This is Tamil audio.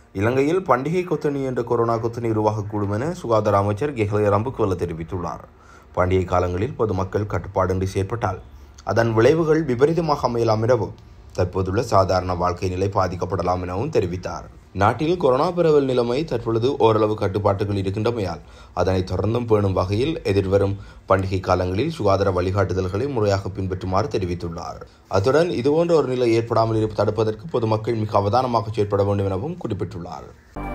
இலங்கையில் பண்டிகை கொத்தணி என்ற கொரோனா கொத்தணி உருவாகக்கூடும் என சுகாதார அமைச்சர் கெஹ்லே ரம்புக்வெல்ல தெரிவித்துள்ளார் பண்டிகை காலங்களில் பொதுமக்கள் கட்டுப்பாடின்றி செயற்பட்டால் அதன் விளைவுகள் விபரீதமாக அமையலாம் எனவும் தற்போதுள்ள சாதாரண வாழ்க்கை நிலை பாதிக்கப்படலாம் எனவும் தெரிவித்தார் நாட்டில் கொரோனா பரவல் நிலைமை தற்பொழுது ஓரளவு கட்டுப்பாட்டுகள் இருக்கின்றமையால் அதனை தொடர்ந்தும் பேணும் வகையில் எதிர்வரும் பண்டிகை காலங்களில் சுகாதார வழிகாட்டுதல்களை முறையாக பின்பற்றுமாறு தெரிவித்துள்ளார் அத்துடன் இதுபோன்ற ஒரு நிலை ஏற்படாமல் இருப்ப தடுப்பதற்கு பொதுமக்கள் மிக அவதானமாக செயற்பட வேண்டும் எனவும் குறிப்பிட்டுள்ளார்